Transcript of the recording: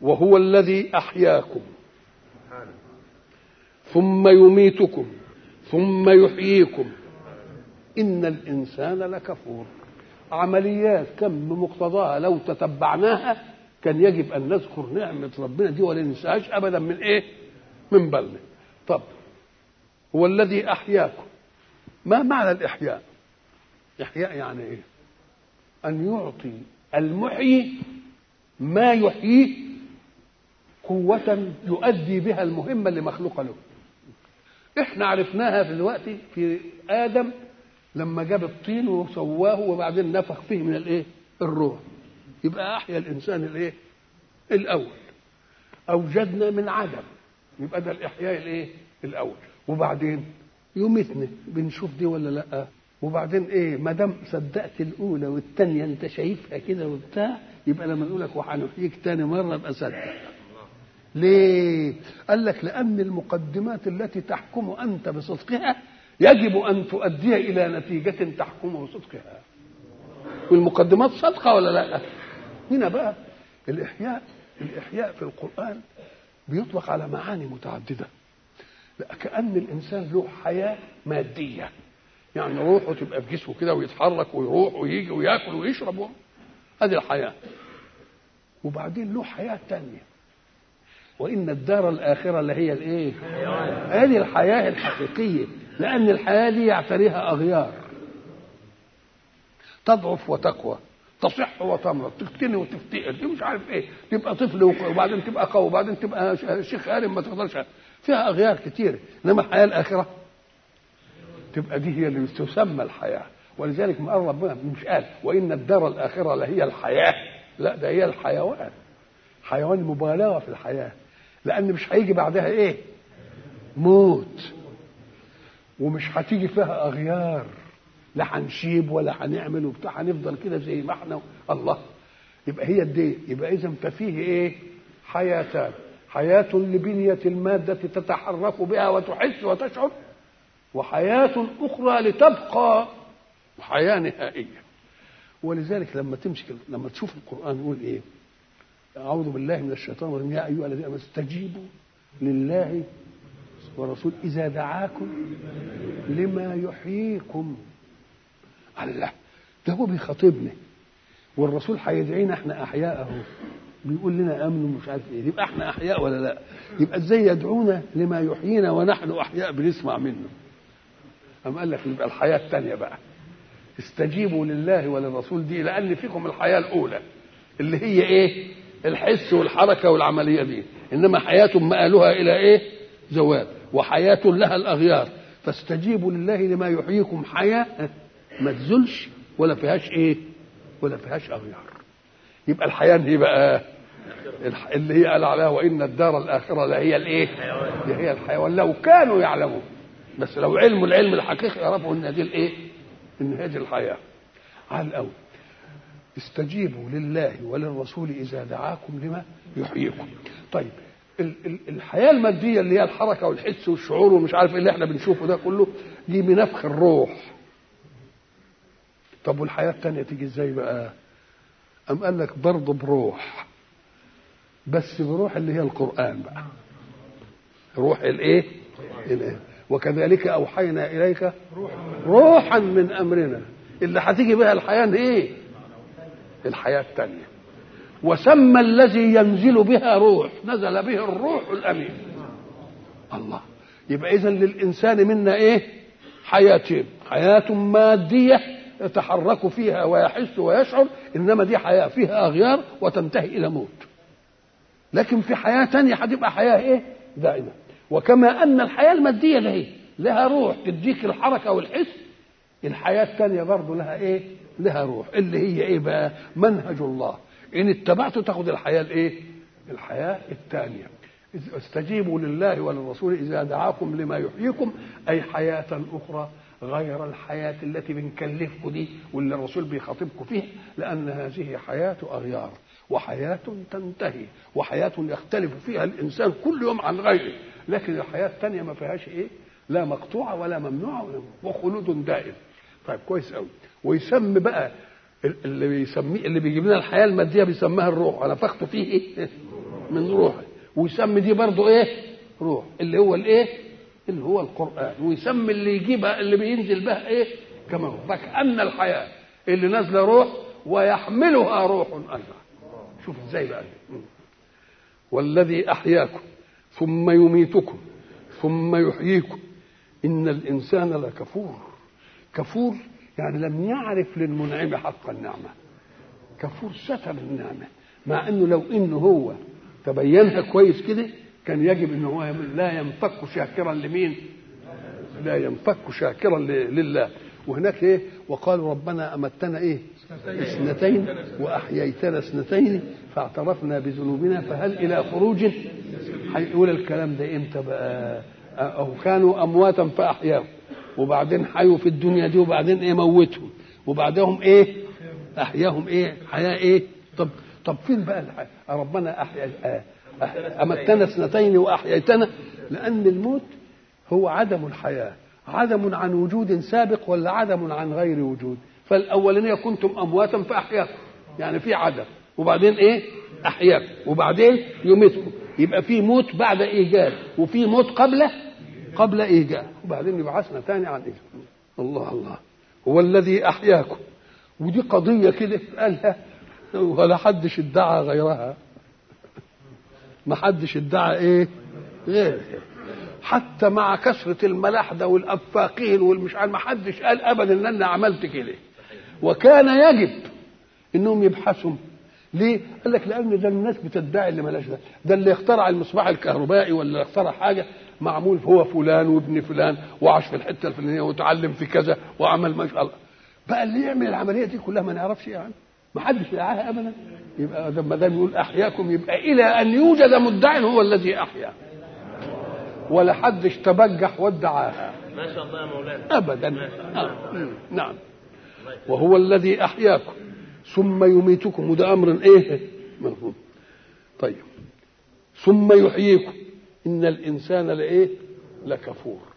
وهو الذي احياكم ثم يميتكم ثم يحييكم ان الانسان لكفور عمليات كم بمقتضاها لو تتبعناها كان يجب ان نذكر نعمه ربنا دي ولا ننساهاش ابدا من ايه من بالنا طب هو الذي احياكم ما معنى الاحياء احياء يعني ايه ان يعطي المحيي ما يحييه قوة يؤدي بها المهمة اللي مخلوقة له احنا عرفناها في الوقت في آدم لما جاب الطين وسواه وبعدين نفخ فيه من الايه الروح يبقى احيا الانسان الايه الاول اوجدنا من عدم يبقى ده الاحياء الايه الاول وبعدين يميتنا بنشوف دي ولا لا وبعدين ايه ما دام صدقت الاولى والثانيه انت شايفها كده وبتاع يبقى لما نقول لك وهنحييك تاني مره ابقى صدق ليه قال لك لان المقدمات التي تحكم انت بصدقها يجب ان تؤدي الى نتيجه تحكم بصدقها والمقدمات صادقه ولا لا هنا بقى الاحياء الاحياء في القران بيطلق على معاني متعدده لا كان الانسان له حياه ماديه يعني روحه تبقى في جسمه كده ويتحرك ويروح ويجي وياكل ويشرب هذه الحياه وبعدين له حياه تانية وان الدار الاخره اللي هي الايه هذه الحياه الحقيقيه لان الحياه دي يعتريها اغيار تضعف وتقوى تصح وتمرض تفتني وتفتقر دي مش عارف ايه تبقى طفل وبعدين تبقى قوي وبعدين تبقى شيخ هارم ما تقدرش فيها اغيار كتير انما الحياه الاخره تبقى دي هي اللي تسمى الحياه ولذلك ما قال ربنا مش قال وان الدار الاخره لهي الحياه لا ده هي الحيوان حيوان مبالغه في الحياه لان مش هيجي بعدها ايه موت ومش هتيجي فيها اغيار لا هنشيب ولا هنعمل وبتاع هنفضل كده زي ما احنا الله يبقى هي دي يبقى اذا ففيه ايه حياتان حياة لبنية المادة تتحرك بها وتحس وتشعر وحياة أخرى لتبقى حياة نهائية ولذلك لما تمسك لما تشوف القرآن يقول إيه أعوذ بالله من الشيطان الرجيم يا أيها الذين آمنوا استجيبوا لله ورسول إذا دعاكم لما يحييكم الله ده هو بيخاطبنا والرسول هيدعينا احنا احياء اهو بيقول لنا امنوا مش عارف ايه يبقى احنا احياء ولا لا يبقى ازاي يدعونا لما يحيينا ونحن احياء بنسمع منه أم قال لك يبقى الحياه الثانيه بقى استجيبوا لله وللرسول دي لان فيكم الحياه الاولى اللي هي ايه الحس والحركه والعمليه دي انما حياه مآلها الى ايه زوال وحياه لها الاغيار فاستجيبوا لله لما يحييكم حياه ما تزولش ولا فيهاش ايه ولا فيهاش اغيار يبقى الحياه دي بقى اللي هي قال عليها وان الدار الاخره لهي الايه هي الحيوان لو كانوا يعلمون بس لو علم العلم الحقيقي يعرفوا ان دي الايه ان هذه الحياه على الاول استجيبوا لله وللرسول اذا دعاكم لما يحييكم طيب الحياه الماديه اللي هي الحركه والحس والشعور ومش عارف ايه اللي احنا بنشوفه ده كله دي بنفخ الروح طب والحياة التانية تيجي ازاي بقى أم قال لك برضه بروح بس بروح اللي هي القرآن بقى روح الايه الإيه؟ وكذلك أوحينا إليك روحا من أمرنا اللي هتيجي بها الحياة ايه الحياة التانية وسمى الذي ينزل بها روح نزل به الروح الأمين الله يبقى إذا للإنسان منا إيه حياتين حياة مادية يتحرك فيها ويحس ويشعر انما دي حياه فيها اغيار وتنتهي الى موت لكن في حياه تانية هتبقى حياه ايه دائمه وكما ان الحياه الماديه لهي لها روح تديك الحركه والحس الحياه التانية برضه لها ايه لها روح اللي هي ايه بقى منهج الله ان اتبعته تاخد الحياه الايه الحياه الثانيه استجيبوا لله وللرسول اذا دعاكم لما يحييكم اي حياه اخرى غير الحياة التي بنكلفكم دي واللي الرسول بيخاطبكم فيها لأن هذه حياة أغيار وحياة تنتهي وحياة يختلف فيها الإنسان كل يوم عن غيره لكن الحياة الثانية ما فيهاش إيه لا مقطوعة ولا ممنوعة وخلود دائم طيب كويس قوي ويسمي بقى اللي بيسميه اللي بيجيب لنا الحياة المادية بيسميها الروح ونفخت فيه إيه من روحه ويسمي دي برضه ايه روح اللي هو الايه اللي هو القران ويسمي اللي يجيبها اللي بينزل بها ايه كما هو فكأن الحياه اللي نازله روح ويحملها روح ايضا شوف ازاي بقى والذي احياكم ثم يميتكم ثم يحييكم ان الانسان لكفور كفور يعني لم يعرف للمنعم حق النعمه كفور ستر النعمه مع انه لو انه هو تبينها كويس كده كان يجب ان هو لا ينفك شاكرا لمين لا ينفك شاكرا لله وهناك ايه وقالوا ربنا امتنا ايه اثنتين واحييتنا اثنتين فاعترفنا بذنوبنا فهل الى خروج هيقول الكلام ده امتى بقى او كانوا امواتا فاحياهم وبعدين حيوا في الدنيا دي وبعدين ايه موتهم وبعدهم ايه احياهم ايه حياه ايه طب طب فين بقى الحياة؟ ربنا احيا امتنا اثنتين واحييتنا لان الموت هو عدم الحياه عدم عن وجود سابق ولا عدم عن غير وجود فالاولانيه كنتم امواتا فاحياكم يعني في عدم وبعدين ايه احياكم وبعدين يميتكم يبقى في موت بعد ايجاد وفي موت قبل قبل ايجاد وبعدين يبعثنا تاني عن ايجاد الله الله هو الذي احياكم ودي قضيه كده قالها ولا حدش ادعى غيرها ما حدش ادعى ايه غير حتى مع كثرة الملاحدة والأفاقين والمش عارف ما حدش قال أبدا إن أنا عملت كده وكان يجب إنهم يبحثوا ليه؟ قال لك لأن ده الناس بتدعي اللي ملاش ده ده اللي اخترع المصباح الكهربائي ولا اخترع حاجة معمول هو فلان وابن فلان وعاش في الحتة الفلانية وتعلم في كذا وعمل ما شاء الله بقى اللي يعمل العملية دي كلها ما نعرفش يعني ما حدش دعاها ابدا يبقى ما دام يقول احياكم يبقى الى ان يوجد مدع هو الذي احيا ولا حدش تبجح وادعاها ما شاء الله يا مولانا ابدا آه. نعم وهو الذي احياكم ثم يميتكم وده امر ايه مفهوم طيب ثم يحييكم ان الانسان لايه لكفور